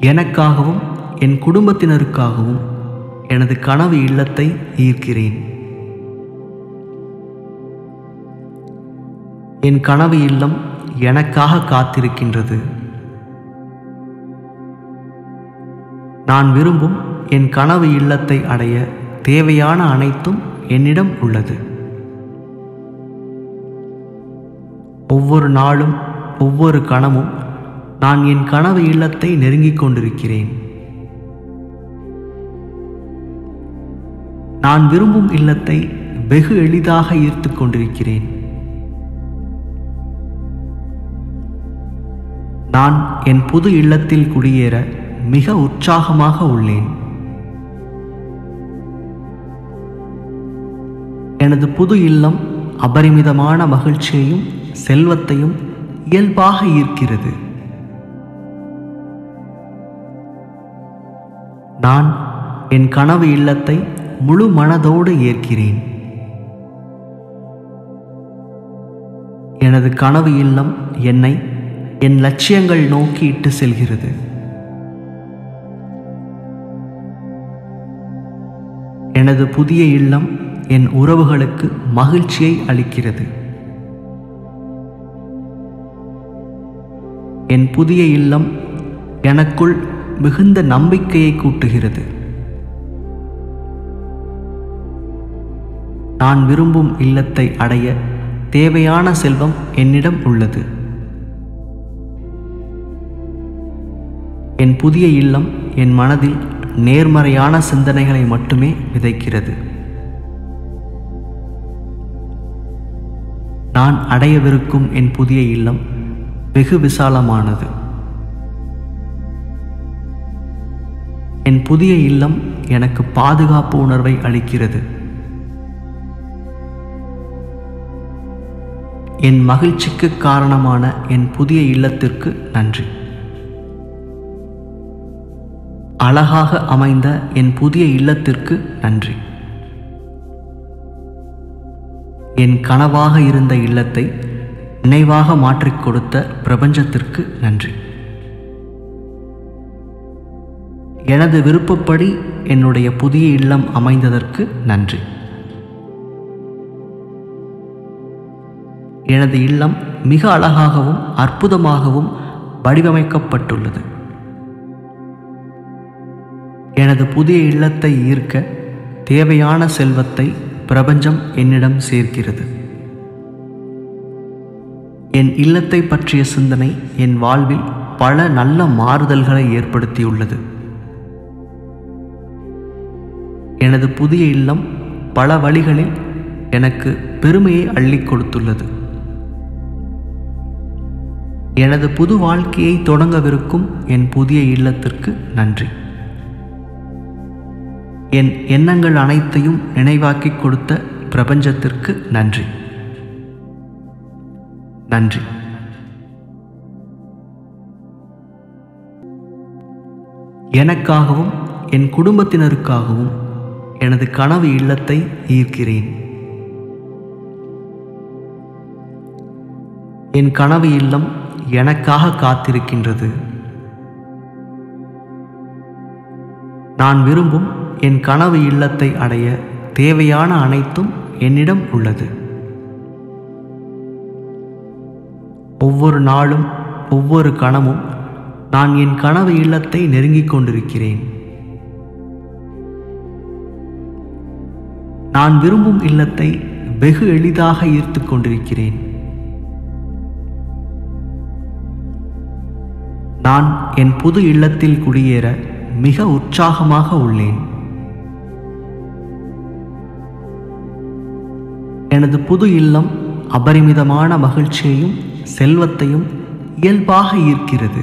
எனக்காகவும் என் குடும்பத்தினருக்காகவும் எனது கனவு இல்லத்தை ஈர்க்கிறேன் என் கனவு இல்லம் எனக்காக காத்திருக்கின்றது நான் விரும்பும் என் கனவு இல்லத்தை அடைய தேவையான அனைத்தும் என்னிடம் உள்ளது ஒவ்வொரு நாளும் ஒவ்வொரு கணமும் நான் என் கனவு இல்லத்தை நெருங்கிக் கொண்டிருக்கிறேன் நான் விரும்பும் இல்லத்தை வெகு எளிதாக ஈர்த்து கொண்டிருக்கிறேன் நான் என் புது இல்லத்தில் குடியேற மிக உற்சாகமாக உள்ளேன் எனது புது இல்லம் அபரிமிதமான மகிழ்ச்சியையும் செல்வத்தையும் இயல்பாக ஈர்க்கிறது நான் என் கனவு இல்லத்தை முழு மனதோடு ஏற்கிறேன் எனது கனவு இல்லம் என்னை என் லட்சியங்கள் நோக்கி இட்டு செல்கிறது எனது புதிய இல்லம் என் உறவுகளுக்கு மகிழ்ச்சியை அளிக்கிறது என் புதிய இல்லம் எனக்குள் மிகுந்த நம்பிக்கையை கூட்டுகிறது நான் விரும்பும் இல்லத்தை அடைய தேவையான செல்வம் என்னிடம் உள்ளது என் புதிய இல்லம் என் மனதில் நேர்மறையான சிந்தனைகளை மட்டுமே விதைக்கிறது நான் அடையவிருக்கும் என் புதிய இல்லம் வெகு விசாலமானது என் புதிய இல்லம் எனக்கு பாதுகாப்பு உணர்வை அளிக்கிறது என் மகிழ்ச்சிக்கு காரணமான என் புதிய இல்லத்திற்கு நன்றி அழகாக அமைந்த என் புதிய இல்லத்திற்கு நன்றி என் கனவாக இருந்த இல்லத்தை நினைவாக மாற்றிக் கொடுத்த பிரபஞ்சத்திற்கு நன்றி எனது விருப்பப்படி என்னுடைய புதிய இல்லம் அமைந்ததற்கு நன்றி எனது இல்லம் மிக அழகாகவும் அற்புதமாகவும் வடிவமைக்கப்பட்டுள்ளது எனது புதிய இல்லத்தை ஈர்க்க தேவையான செல்வத்தை பிரபஞ்சம் என்னிடம் சேர்க்கிறது என் இல்லத்தை பற்றிய சிந்தனை என் வாழ்வில் பல நல்ல மாறுதல்களை ஏற்படுத்தியுள்ளது எனது புதிய இல்லம் பல வழிகளில் எனக்கு பெருமையை அள்ளிக் கொடுத்துள்ளது எனது புது வாழ்க்கையை தொடங்கவிருக்கும் என் புதிய இல்லத்திற்கு நன்றி என் எண்ணங்கள் அனைத்தையும் நினைவாக்கிக் கொடுத்த பிரபஞ்சத்திற்கு நன்றி நன்றி எனக்காகவும் என் குடும்பத்தினருக்காகவும் எனது கனவு இல்லத்தை ஈர்க்கிறேன் என் கனவு இல்லம் எனக்காக காத்திருக்கின்றது நான் விரும்பும் என் கனவு இல்லத்தை அடைய தேவையான அனைத்தும் என்னிடம் உள்ளது ஒவ்வொரு நாளும் ஒவ்வொரு கணமும் நான் என் கனவு இல்லத்தை நெருங்கிக் கொண்டிருக்கிறேன் நான் விரும்பும் இல்லத்தை வெகு எளிதாக ஈர்த்து கொண்டிருக்கிறேன் நான் என் புது இல்லத்தில் குடியேற மிக உற்சாகமாக உள்ளேன் எனது புது இல்லம் அபரிமிதமான மகிழ்ச்சியையும் செல்வத்தையும் இயல்பாக ஈர்க்கிறது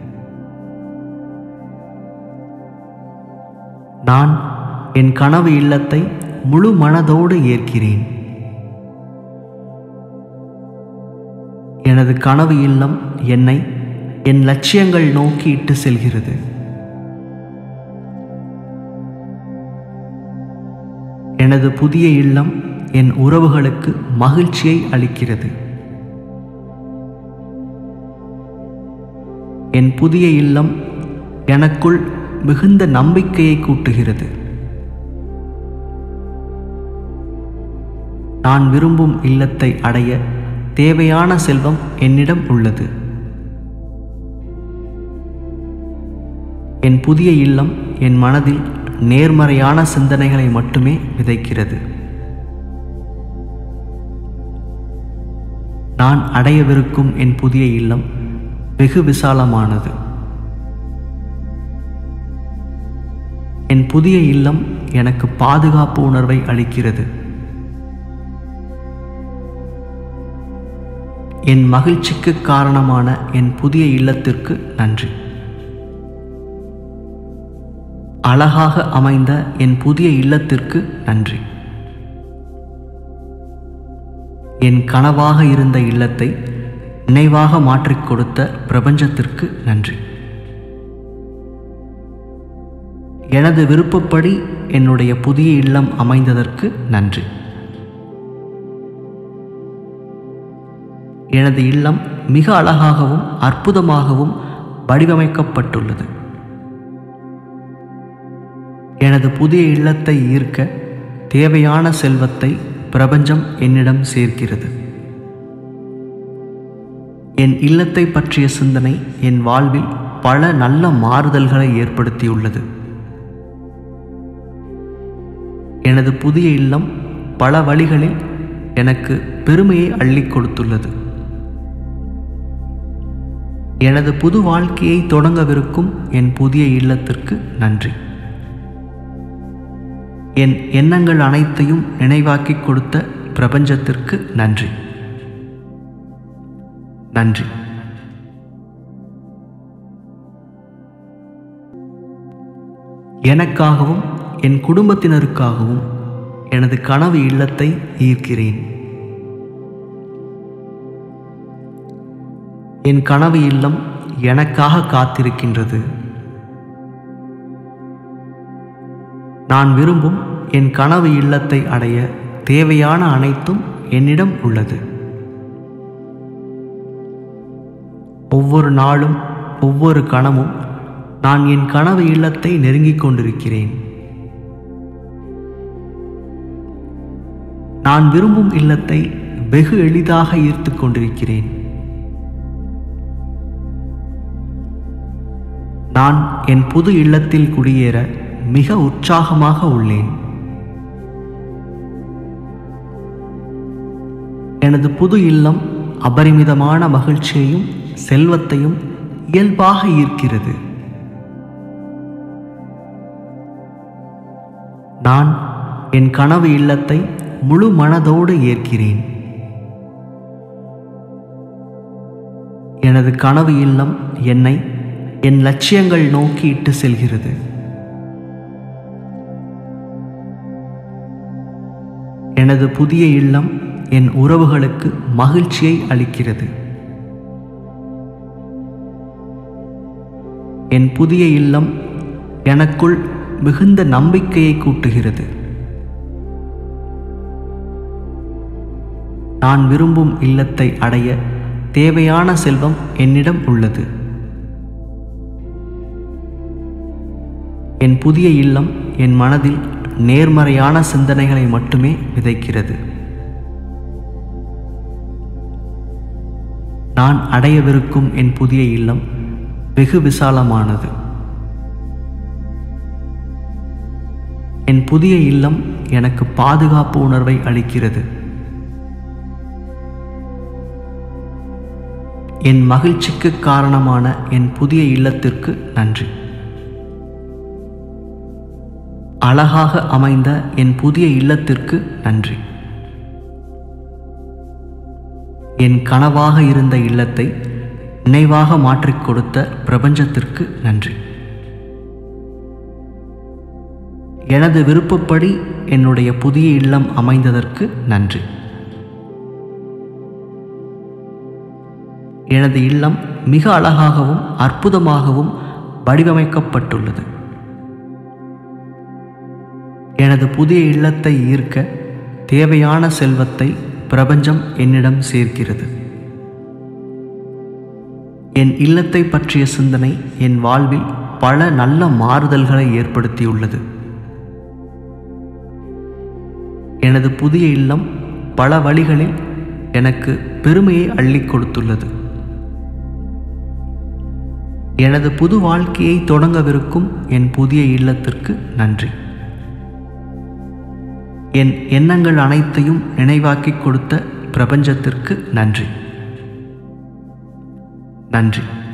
நான் என் கனவு இல்லத்தை முழு மனதோடு ஏற்கிறேன் எனது கனவு இல்லம் என்னை என் லட்சியங்கள் நோக்கி இட்டு செல்கிறது எனது புதிய இல்லம் என் உறவுகளுக்கு மகிழ்ச்சியை அளிக்கிறது என் புதிய இல்லம் எனக்குள் மிகுந்த நம்பிக்கையை கூட்டுகிறது நான் விரும்பும் இல்லத்தை அடைய தேவையான செல்வம் என்னிடம் உள்ளது என் புதிய இல்லம் என் மனதில் நேர்மறையான சிந்தனைகளை மட்டுமே விதைக்கிறது நான் அடையவிருக்கும் என் புதிய இல்லம் வெகு விசாலமானது என் புதிய இல்லம் எனக்கு பாதுகாப்பு உணர்வை அளிக்கிறது என் மகிழ்ச்சிக்கு காரணமான என் புதிய இல்லத்திற்கு நன்றி அழகாக அமைந்த என் புதிய இல்லத்திற்கு நன்றி என் கனவாக இருந்த இல்லத்தை நினைவாக மாற்றிக் கொடுத்த பிரபஞ்சத்திற்கு நன்றி எனது விருப்பப்படி என்னுடைய புதிய இல்லம் அமைந்ததற்கு நன்றி எனது இல்லம் மிக அழகாகவும் அற்புதமாகவும் வடிவமைக்கப்பட்டுள்ளது எனது புதிய இல்லத்தை ஈர்க்க தேவையான செல்வத்தை பிரபஞ்சம் என்னிடம் சேர்க்கிறது என் இல்லத்தை பற்றிய சிந்தனை என் வாழ்வில் பல நல்ல மாறுதல்களை ஏற்படுத்தியுள்ளது எனது புதிய இல்லம் பல வழிகளில் எனக்கு பெருமையை அள்ளிக் கொடுத்துள்ளது எனது புது வாழ்க்கையை தொடங்கவிருக்கும் என் புதிய இல்லத்திற்கு நன்றி என் எண்ணங்கள் அனைத்தையும் நினைவாக்கிக் கொடுத்த பிரபஞ்சத்திற்கு நன்றி நன்றி எனக்காகவும் என் குடும்பத்தினருக்காகவும் எனது கனவு இல்லத்தை ஈர்க்கிறேன் என் கனவு இல்லம் எனக்காக காத்திருக்கின்றது நான் விரும்பும் என் கனவு இல்லத்தை அடைய தேவையான அனைத்தும் என்னிடம் உள்ளது ஒவ்வொரு நாளும் ஒவ்வொரு கணமும் நான் என் கனவு இல்லத்தை நெருங்கிக் கொண்டிருக்கிறேன் நான் விரும்பும் இல்லத்தை வெகு எளிதாக ஈர்த்து கொண்டிருக்கிறேன் நான் என் புது இல்லத்தில் குடியேற மிக உற்சாகமாக உள்ளேன் எனது புது இல்லம் அபரிமிதமான மகிழ்ச்சியையும் செல்வத்தையும் இயல்பாக ஈர்க்கிறது நான் என் கனவு இல்லத்தை முழு மனதோடு ஏற்கிறேன் எனது கனவு இல்லம் என்னை என் லட்சியங்கள் நோக்கி இட்டு செல்கிறது எனது புதிய இல்லம் என் உறவுகளுக்கு மகிழ்ச்சியை அளிக்கிறது என் புதிய இல்லம் எனக்குள் மிகுந்த நம்பிக்கையை கூட்டுகிறது நான் விரும்பும் இல்லத்தை அடைய தேவையான செல்வம் என்னிடம் உள்ளது என் புதிய இல்லம் என் மனதில் நேர்மறையான சிந்தனைகளை மட்டுமே விதைக்கிறது நான் அடையவிருக்கும் என் புதிய இல்லம் வெகு விசாலமானது என் புதிய இல்லம் எனக்கு பாதுகாப்பு உணர்வை அளிக்கிறது என் மகிழ்ச்சிக்கு காரணமான என் புதிய இல்லத்திற்கு நன்றி அழகாக அமைந்த என் புதிய இல்லத்திற்கு நன்றி என் கனவாக இருந்த இல்லத்தை நினைவாக மாற்றிக் கொடுத்த பிரபஞ்சத்திற்கு நன்றி எனது விருப்பப்படி என்னுடைய புதிய இல்லம் அமைந்ததற்கு நன்றி எனது இல்லம் மிக அழகாகவும் அற்புதமாகவும் வடிவமைக்கப்பட்டுள்ளது எனது புதிய இல்லத்தை ஈர்க்க தேவையான செல்வத்தை பிரபஞ்சம் என்னிடம் சேர்க்கிறது என் இல்லத்தை பற்றிய சிந்தனை என் வாழ்வில் பல நல்ல மாறுதல்களை ஏற்படுத்தியுள்ளது எனது புதிய இல்லம் பல வழிகளில் எனக்கு பெருமையை அள்ளிக் கொடுத்துள்ளது எனது புது வாழ்க்கையை தொடங்கவிருக்கும் என் புதிய இல்லத்திற்கு நன்றி என் எண்ணங்கள் அனைத்தையும் நினைவாக்கிக் கொடுத்த பிரபஞ்சத்திற்கு நன்றி நன்றி